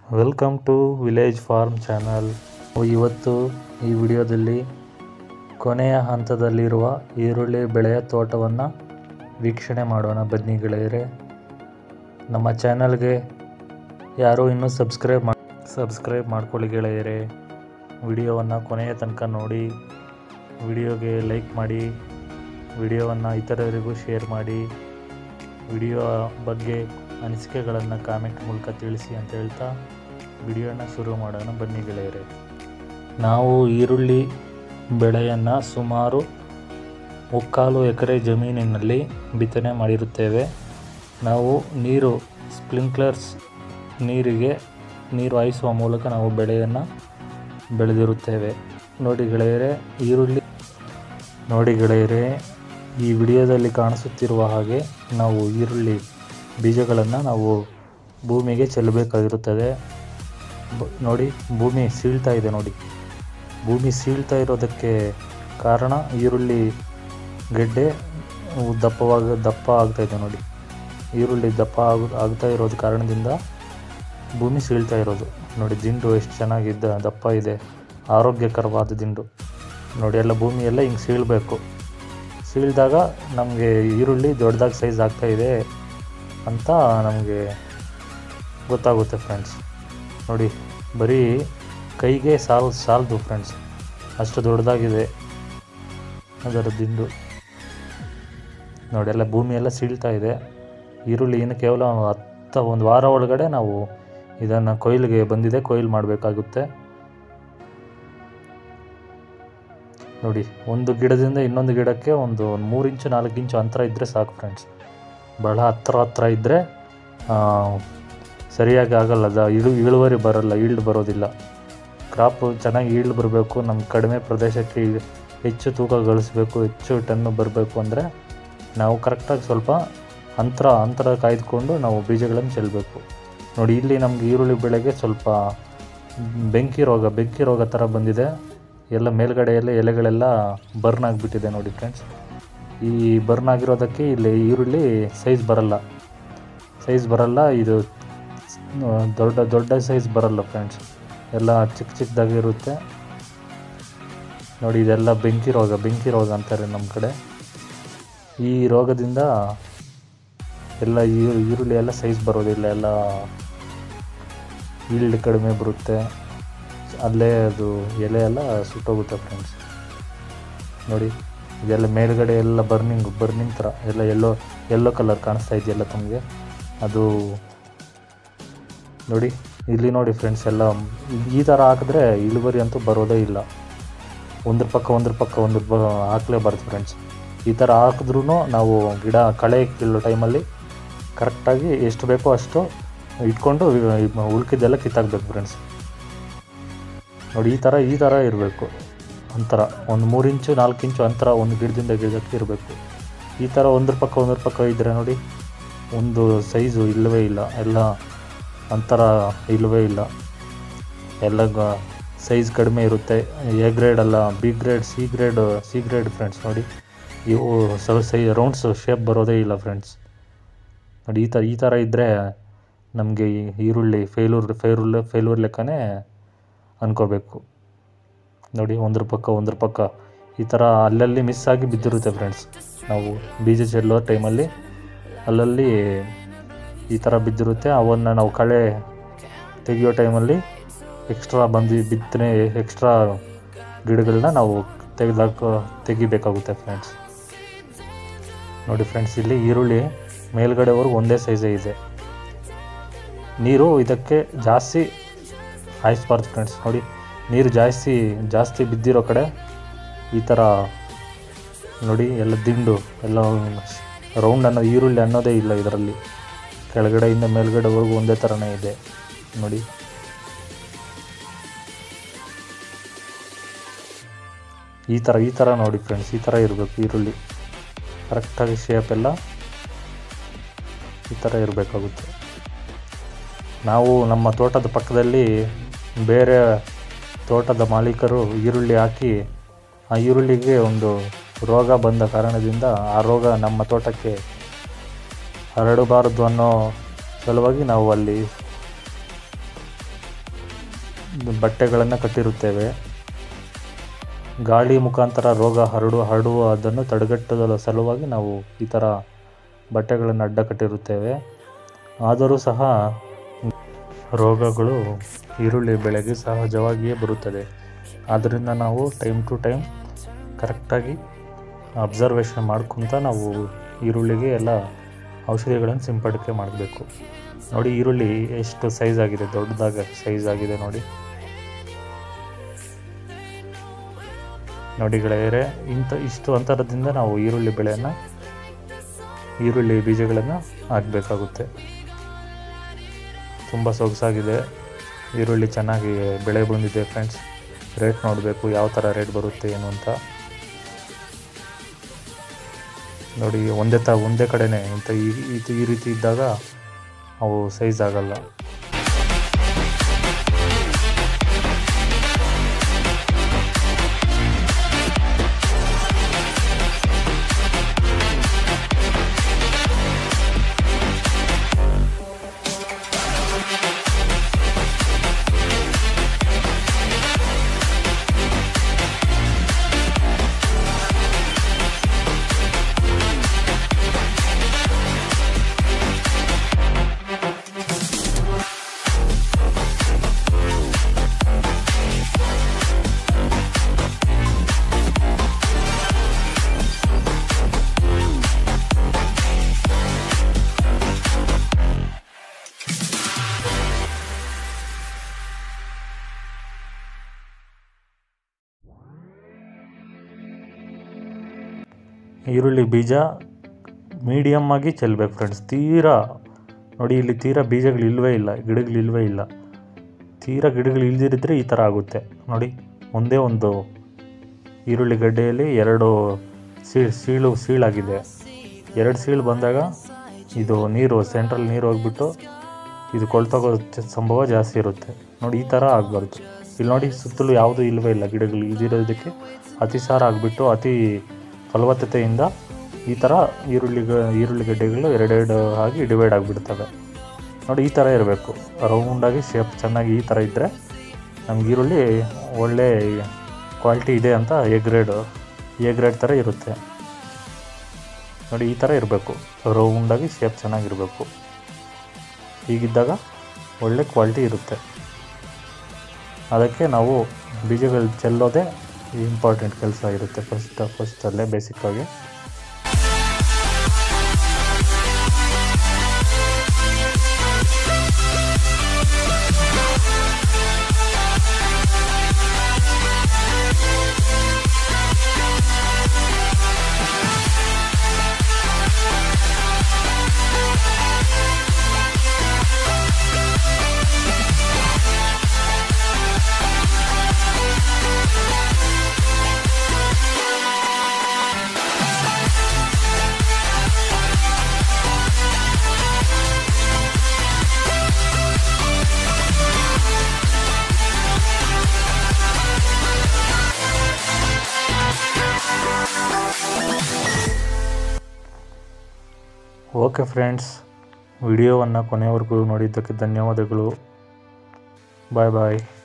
welcome to village farm channel ಇವತ್ತು ಈ ವಿಡಿಯೋದಲ್ಲಿ ಕೊನೆಯ ಹಂತದಲ್ಲಿರುವ ಈರುಳ್ಳಿ ಬೆಳೆಯ ತೋಟವನ್ನು ವೀಕ್ಷಣೆ ಮಾಡೋಣ ಬನ್ನಿ ಗೆಳೆಯರೆ ನಮ್ಮ ಚಾನಲ್ಗೆ ಯಾರೂ ಇನ್ನೂ ಸಬ್ಸ್ಕ್ರೈಬ್ ಮಾ ಸಬ್ಸ್ಕ್ರೈಬ್ ಮಾಡ್ಕೊಳ್ಳಿ ಗೆಳೆಯರೆ ವಿಡಿಯೋವನ್ನು ಕೊನೆಯ ತನಕ ನೋಡಿ ವಿಡಿಯೋಗೆ ಲೈಕ್ ಮಾಡಿ ವಿಡಿಯೋವನ್ನು ಇತರರಿಗೂ ಶೇರ್ ಮಾಡಿ ವಿಡಿಯೋ ಬಗ್ಗೆ ಅನಿಸಿಕೆಗಳನ್ನು ಕಾಮೆಂಟ್ ಮೂಲಕ ತಿಳಿಸಿ ಅಂತ ಹೇಳ್ತಾ ವಿಡಿಯೋನ ಶುರು ಮಾಡೋಣ ಬನ್ನಿ ಗೆಳೆಯರೆ ನಾವು ಈರುಳ್ಳಿ ಬೆಳೆಯನ್ನು ಸುಮಾರು ಮುಕ್ಕಾಲು ಎಕರೆ ಜಮೀನಿನಲ್ಲಿ ಬಿತ್ತನೆ ಮಾಡಿರುತ್ತೇವೆ ನಾವು ನೀರು ಸ್ಪ್ರಿಂಕ್ಲರ್ಸ್ ನೀರಿಗೆ ನೀರು ಹಾಯಿಸುವ ಮೂಲಕ ನಾವು ಬೆಳೆಯನ್ನು ಬೆಳೆದಿರುತ್ತೇವೆ ನೋಡಿ ಗೆಳೆಯರೆ ಈರುಳ್ಳಿ ನೋಡಿ ಗೆಳೆಯರೆ ಈ ವಿಡಿಯೋದಲ್ಲಿ ಕಾಣಿಸುತ್ತಿರುವ ಹಾಗೆ ನಾವು ಈರುಳ್ಳಿ ಬೀಜಗಳನ್ನು ನಾವು ಭೂಮಿಗೆ ಚೆಲ್ಲಬೇಕಾಗಿರುತ್ತದೆ ಬ- ನೋಡಿ ಭೂಮಿ ಸೀಳ್ತಾ ಇದೆ ನೋಡಿ ಭೂಮಿ ಸೀಳ್ತಾ ಇರೋದಕ್ಕೆ ಕಾರಣ ಈರುಳ್ಳಿ ಗೆಡ್ಡೆ ಅವು ದಪ್ಪವಾಗ ದಪ್ಪ ಆಗ್ತಾ ಇದೆ ನೋಡಿ ಈರುಳ್ಳಿ ದಪ್ಪ ಆಗ ಆಗ್ತಾ ಇರೋದು ಕಾರಣದಿಂದ ಭೂಮಿ ಸೀಳ್ತಾ ಇರೋದು ನೋಡಿ ದಿಂಡು ಎಷ್ಟು ಚೆನ್ನಾಗಿದ್ದ ದಪ್ಪ ಇದೆ ಆರೋಗ್ಯಕರವಾದ ದಿಂಡು ನೋಡಿ ಎಲ್ಲ ಭೂಮಿ ಎಲ್ಲ ಹಿಂಗೆ ಸೀಳಬೇಕು ಸೀಳಿದಾಗ ನಮಗೆ ಈರುಳ್ಳಿ ದೊಡ್ಡದಾಗಿ ಸೈಜ್ ಆಗ್ತಾ ಇದೆ ಅಂತ ನಮಗೆ ಗೊತ್ತಾಗುತ್ತೆ ಫ್ರೆಂಡ್ಸ್ ನೋಡಿ ಬರೀ ಕೈಗೆ ಸಾಲ್ ಸಾಲದು ಫ್ರೆಂಡ್ಸ್ ಅಷ್ಟು ದೊಡ್ಡದಾಗಿದೆ ಅದರ ದಿಂಡು ನೋಡಿ ಎಲ್ಲ ಭೂಮಿ ಎಲ್ಲ ಸೀಳ್ತಾ ಇದೆ ಈರುಳ್ಳಿ ಇನ್ನು ಕೇವಲ ಹತ್ತು ಒಂದು ವಾರ ಒಳಗಡೆ ನಾವು ಇದನ್ನು ಕೊಯ್ಲಿಗೆ ಬಂದಿದೆ ಕೊಯ್ಲು ಮಾಡಬೇಕಾಗುತ್ತೆ ನೋಡಿ ಒಂದು ಗಿಡದಿಂದ ಇನ್ನೊಂದು ಗಿಡಕ್ಕೆ ಒಂದು ಮೂರು ಇಂಚು ನಾಲ್ಕು ಇಂಚು ಅಂತರ ಇದ್ದರೆ ಸಾಕು ಫ್ರೆಂಡ್ಸ್ ಭಾಳ ಹತ್ರ ಹತ್ರ ಇದ್ದರೆ ಸರಿಯಾಗಿ ಆಗಲ್ಲ ಅದು ಇಳು ಇಳುವರಿ ಬರಲ್ಲ ಈಲ್ಡ್ ಬರೋದಿಲ್ಲ ಕ್ರಾಪು ಚೆನ್ನಾಗಿ ಈಲ್ಡ್ ಬರಬೇಕು ನಮ್ಮ ಕಡಿಮೆ ಪ್ರದೇಶಕ್ಕೆ ಈ- ಹೆಚ್ಚು ತೂಕ ಗಳಿಸ್ಬೇಕು ಹೆಚ್ಚು ಟನ್ನು ಬರಬೇಕು ಅಂದರೆ ನಾವು ಕರೆಕ್ಟಾಗಿ ಸ್ವಲ್ಪ ಅಂತರ ಅಂತರ ಕಾಯ್ದುಕೊಂಡು ನಾವು ಬೀಜಗಳನ್ನು ಚೆಲ್ಲಬೇಕು ನೋಡಿ ಇಲ್ಲಿ ನಮ್ಗೆ ಈರುಳ್ಳಿ ಬೆಳೆಗೆ ಸ್ವಲ್ಪ ಬೆಂಕಿ ರೋಗ ಬೆಂಕಿ ರೋಗ ಥರ ಬಂದಿದೆ ಎಲ್ಲ ಮೇಲ್ಗಡೆ ಎಲ್ಲ ಎಲೆಗಳೆಲ್ಲ ಬರ್ನ್ ಆಗಿಬಿಟ್ಟಿದೆ ನೋಡಿ ಫ್ರೆಂಡ್ಸ್ ಈ ಬರ್ನ್ ಆಗಿರೋದಕ್ಕೆ ಇಲ್ಲಿ ಈರುಳ್ಳಿ ಸೈಜ್ ಬರಲ್ಲ ಸೈಜ್ ಬರಲ್ಲ ಇದು ಆ, ದೊಡ್ಡ ದೊಡ್ಡ ಸೈಜ್ ಬರಲ್ಲ ಫ್ರೆಂಡ್ಸ್ ಎಲ್ಲ ಚಿಕ್ಕ ಚಿಕ್ಕದಾಗಿರುತ್ತೆ ನೋಡಿ ಇದೆಲ್ಲ ಬೆಂಕಿ ರೋಗ ಬೆಂಕಿ ರೋಗ ಅಂತಾರೆ ನಮ್ಮ ಕಡೆ ಈ ರೋಗದಿಂದ ಎಲ್ಲ ಈ- ಈರುಳ್ಳಿ ಎಲ್ಲ ಸೈಜ್ ಬರೋದಿಲ್ಲ ಎಲ್ಲ ಈಲ್ಡ್ ಕಡಿಮೆ ಬರುತ್ತೆ ಅಲ್ಲೇ ಅದು ಎಲೆ ಎಲ್ಲ ಸುಟ್ಟೋಗುತ್ತೆ ಫ್ರೆಂಡ್ಸ್ ನೋಡಿ ಇದೆಲ್ಲ ಮೇಲ್ಗಡೆ ಎಲ್ಲ ಬರ್ನಿಂಗ್ ಬರ್ನಿಂಗ್ ಥರ ಎಲ್ಲ ಎಲ್ಲೋ ಎಲ್ಲೋ ಕಲರ್ ಕಾಣಿಸ್ತಾ ಇದೆಯಲ್ಲ ತಮಗೆ ಅದು ನೋಡಿ ಇಲ್ಲಿ ನೋಡಿ ಫ್ರೆಂಡ್ಸ್ ಎಲ್ಲ ಈ ಥರ ಹಾಕಿದ್ರೆ ಇಳುವರಿ ಅಂತೂ ಬರೋದೇ ಇಲ್ಲ ಒಂದ್ರ ಪಕ್ಕ ಒಂದ್ರ ಪಕ್ಕ ಒಂದು ಬ ಹಾಕ್ಲೇಬಾರ್ದು ಫ್ರೆಂಡ್ಸ್ ಈ ಥರ ಹಾಕಿದ್ರೂ ನಾವು ಗಿಡ ಕಳೆ ಕೀಳೋ ಟೈಮಲ್ಲಿ ಕರೆಕ್ಟಾಗಿ ಎಷ್ಟು ಬೇಕೋ ಅಷ್ಟು ಇಟ್ಕೊಂಡು ಉಳ್ಕಿದ್ದೆಲ್ಲ ಕಿತ್ತಾಕ್ಬೇಕು ಫ್ರೆಂಡ್ಸ್ ನೋಡಿ ಈ ಥರ ಈ ಥರ ಇರಬೇಕು ಅಂತರ ಒಂದು ಮೂರು ಇಂಚು ನಾಲ್ಕು ಇಂಚು ಅಂತರ ಒಂದು ಗಿಡದಿಂದ ಗಿಡಕ್ಕೆ ಇರಬೇಕು ಈ ಥರ ಒಂದ್ರ ಪಕ್ಕ ಒಂದ್ರ ಪಕ್ಕ ಇದ್ದರೆ ನೋಡಿ ಒಂದು ಸೈಜು ಇಲ್ಲವೇ ಇಲ್ಲ ಎಲ್ಲ ಅಂತರ ಇಲ್ಲವೇ ಇಲ್ಲ ಎಲ್ಲ ಸೈಜ್ ಕಡಿಮೆ ಇರುತ್ತೆ ಎ ಗ್ರೇಡ್ ಅಲ್ಲ B grade C grade C grade friends ನೋಡಿ ಇವು ಸ ಸೈ ರೌಂಡ್ಸ್ ಶೇಪ್ ಬರೋದೇ ಇಲ್ಲ ಫ್ರೆಂಡ್ಸ್ ನೋಡಿ ಈ ಥರ ಈ ಥರ ಇದ್ದರೆ ನಮಗೆ ಈ ಈರುಳ್ಳಿ ಫೇಲೂರ್ ಫೇಲೂರ್ ಫೇಲೂರ್ ಲೆಕ್ಕನೇ ಅನ್ಕೋಬೇಕು ನೋಡಿ ಒಂದ್ರ ಪಕ್ಕ ಒಂದ್ರ ಪಕ್ಕ ಈ ಥರ ಅಲ್ಲಲ್ಲಿ ಮಿಸ್ ಆಗಿ ಬಿದ್ದಿರುತ್ತೆ ಫ್ರೆಂಡ್ಸ್ ನಾವು ಬೀಜ ಚೆಲ್ಲೋ ಟೈಮಲ್ಲಿ ಅಲ್ಲಲ್ಲಿ ಈ ಥರ ಬಿದ್ದಿರುತ್ತೆ ಅವನ್ನು ನಾವು ಕಳೆ ತೆಗಿಯೋ ಟೈಮಲ್ಲಿ ಎಕ್ಸ್ಟ್ರಾ ಬಂದು ಬಿತ್ತನೆ ಎಕ್ಸ್ಟ್ರಾ ಗಿಡಗಳನ್ನ ನಾವು ತೆಗೆದಾಕ ತೆಗಿಬೇಕಾಗುತ್ತೆ ಫ್ರೆಂಡ್ಸ್ ನೋಡಿ ಫ್ರೆಂಡ್ಸ್ ಇಲ್ಲಿ ಈರುಳ್ಳಿ ಮೇಲ್ಗಡೆವರೆಗೂ ಒಂದೇ ಸೈಜೇ ಇದೆ ನೀರು ಇದಕ್ಕೆ ಜಾಸ್ತಿ ಹಾಯಿಸ್ಬಾರ್ದು ಫ್ರೆಂಡ್ಸ್ ನೋಡಿ ನೀರು ಜಾಸ್ತಿ ಜಾಸ್ತಿ ಬಿದ್ದಿರೋ ಕಡೆ ಈ ಥರ ನೋಡಿ ಎಲ್ಲ ದಿಂಡು ಎಲ್ಲ ರೌಂಡ್ ಅನ್ನೋ ಈರುಳ್ಳಿ ಅನ್ನೋದೇ ಇಲ್ಲ ಇದರಲ್ಲಿ ಕೆಳಗಡೆಯಿಂದ ಮೇಲ್ಗಡೆವರೆಗೂ ಒಂದೇ ಥರನೇ ಇದೆ ನೋಡಿ ಈ ಥರ ಈ ಥರ ನೋಡಿ ಫ್ರೆಂಡ್ಸ್ ಈ ಥರ ಇರಬೇಕು ಈರುಳ್ಳಿ ಕರೆಕ್ಟಾಗಿ ಶೇಪ್ ಎಲ್ಲ ಈ ಥರ ಇರಬೇಕಾಗುತ್ತೆ ನಾವು ನಮ್ಮ ತೋಟದ ಪಕ್ಕದಲ್ಲಿ ಬೇರೆ ತೋಟದ ಮಾಲೀಕರು ಈರುಳ್ಳಿ ಹಾಕಿ ಆ ಈರುಳ್ಳಿಗೆ ಒಂದು ರೋಗ ಬಂದ ಕಾರಣದಿಂದ ಆ ರೋಗ ನಮ್ಮ ತೋಟಕ್ಕೆ ಹರಡಬಾರದು ಅನ್ನೋ ಸಲುವಾಗಿ ನಾವು ಅಲ್ಲಿ ಬಟ್ಟೆಗಳನ್ನು ಕಟ್ಟಿರುತ್ತೇವೆ ಗಾಳಿ ಮುಖಾಂತರ ರೋಗ ಹರಡು ಹರಡುವ ಅದನ್ನು ತಡೆಗಟ್ಟುವ ಸಲುವಾಗಿ ನಾವು ಈ ಥರ ಬಟ್ಟೆಗಳನ್ನು ಅಡ್ಡ ಕಟ್ಟಿರುತ್ತೇವೆ ಆದರೂ ಸಹ ರೋಗಗಳು ಈರುಳ್ಳಿ ಬೆಳೆಗೆ ಸಹಜವಾಗಿಯೇ ಬರುತ್ತದೆ ಆದ್ದರಿಂದ ನಾವು ಟೈಮ್ ಟು ಟೈಮ್ ಕರೆಕ್ಟಾಗಿ ಅಬ್ಸರ್ವೇಷನ್ ಮಾಡ್ಕೊತ ನಾವು ಈರುಳ್ಳಿಗೆ ಎಲ್ಲ ಔಷಧಿಗಳನ್ನು ಸಿಂಪಡಿಕೆ ಮಾಡಬೇಕು ನೋಡಿ ಈರುಳ್ಳಿ ಎಷ್ಟು ಸೈಜ್ ಆಗಿದೆ ದೊಡ್ಡದಾಗ ಸೈಜ್ ಆಗಿದೆ ನೋಡಿ ನೋಡಿ ಗೆಳೆಯರೆ ಇಂಥ ಇಷ್ಟು ಅಂತರದಿಂದ ನಾವು ಈರುಳ್ಳಿ ಬೆಳೆಯನ್ನು ಈರುಳ್ಳಿ ಬೀಜಗಳನ್ನು ಹಾಕಬೇಕಾಗುತ್ತೆ ತುಂಬ ಸೊಗಸಾಗಿದೆ ಈರುಳ್ಳಿ ಚೆನ್ನಾಗಿ ಬೆಳೆ ಬಂದಿದೆ ಫ್ರೆಂಡ್ಸ್ ರೇಟ್ ನೋಡಬೇಕು ಯಾವ ಥರ ರೇಟ್ ಬರುತ್ತೆ ಏನು ಅಂತ ನೋಡಿ ಒಂದೇ ತ ಒಂದೇ ಕಡೆನೇ ಇಂಥ ಈ ಇದು ಈ ರೀತಿ ಇದ್ದಾಗ ಅವು ಸೈಜ್ ಆಗಲ್ಲ ಈರುಳ್ಳಿ ಬೀಜ ಮೀಡಿಯಮ್ ಆಗಿ ಚೆಲ್ಲಬೇಕು ಫ್ರೆಂಡ್ಸ್ ತೀರಾ ನೋಡಿ ಇಲ್ಲಿ ತೀರಾ ಬೀಜಗಳು ಇಲ್ಲವೇ ಇಲ್ಲ ಗಿಡಗಳು ಇಲ್ಲವೇ ಇಲ್ಲ ತೀರಾ ಗಿಡಗಳು ಇಲ್ದಿರಿದ್ರೆ ಈ ಥರ ಆಗುತ್ತೆ ನೋಡಿ ಒಂದೇ ಒಂದು ಈರುಳ್ಳಿ ಗಡ್ಡೆಯಲ್ಲಿ ಎರಡು ಸೀಳು ಸೀಳು ಸೀಳಾಗಿದೆ ಎರಡು ಸೀಳು ಬಂದಾಗ ಇದು ನೀರು ಸೆಂಟ್ರಲ್ ನೀರು ಹೋಗ್ಬಿಟ್ಟು ಇದು ಕೊಳ್ತೋಗೋ ಚ- ಸಂಭವ ಜಾಸ್ತಿ ಇರುತ್ತೆ ನೋಡಿ ಈ ಥರ ಆಗಬಾರ್ದು ಇಲ್ಲಿ ನೋಡಿ ಸುತ್ತಲೂ ಯಾವುದೂ ಇಲ್ಲವೇ ಇಲ್ಲ ಗಿಡಗಳು ಇದಿರೋದಕ್ಕೆ ಅತಿಸಾರ ಆಗಿಬಿಟ್ಟು ಅತಿ ಫಲವತ್ತತೆಯಿಂದ ಈ ಥರ ಈರುಳ್ಳಿ ಈರುಳ್ಳಿ ಗಡ್ಡೆಗಳು ಎರಡೆರಡು ಆಗಿ ಡಿವೈಡ್ ಆಗಿಬಿಡ್ತವೆ ನೋಡಿ ಈ ಥರ ಇರಬೇಕು ರೌಂಡಾಗಿ ಶೇಪ್ ಚೆನ್ನಾಗಿ ಈ ಥರ ಇದ್ದರೆ ನಮ್ಗೆ ಈರುಳ್ಳಿ ಒಳ್ಳೆ ಕ್ವಾಲಿಟಿ ಇದೆ ಅಂತ ಎ ಗ್ರೇಡ್ ಎ ಗ್ರೇಡ್ ಥರ ಇರುತ್ತೆ ನೋಡಿ ಈ ಥರ ಇರಬೇಕು ರೌಂಡಾಗಿ ಶೇಪ್ ಚೆನ್ನಾಗಿರಬೇಕು ಹೀಗಿದ್ದಾಗ ಒಳ್ಳೆ ಕ್ವಾಲಿಟಿ ಇರುತ್ತೆ ಅದಕ್ಕೆ ನಾವು ಬೀಜಗಳು ಚೆಲ್ಲೋದೇ ಇಂಪಾರ್ಟೆಂಟ್ ಕೆಲಸ ಇರುತ್ತೆ ಫಸ್ಟ್ ಫಸ್ಟಲ್ಲೇ ಬೇಸಿಕ್ಕಾಗಿ ಓಕೆ ಫ್ರೆಂಡ್ಸ್ ವಿಡಿಯೋವನ್ನು ಕೊನೆಯವರೆಗೂ ನೋಡಿದ್ದಕ್ಕೆ ಧನ್ಯವಾದಗಳು ಬಾಯ್ ಬಾಯ್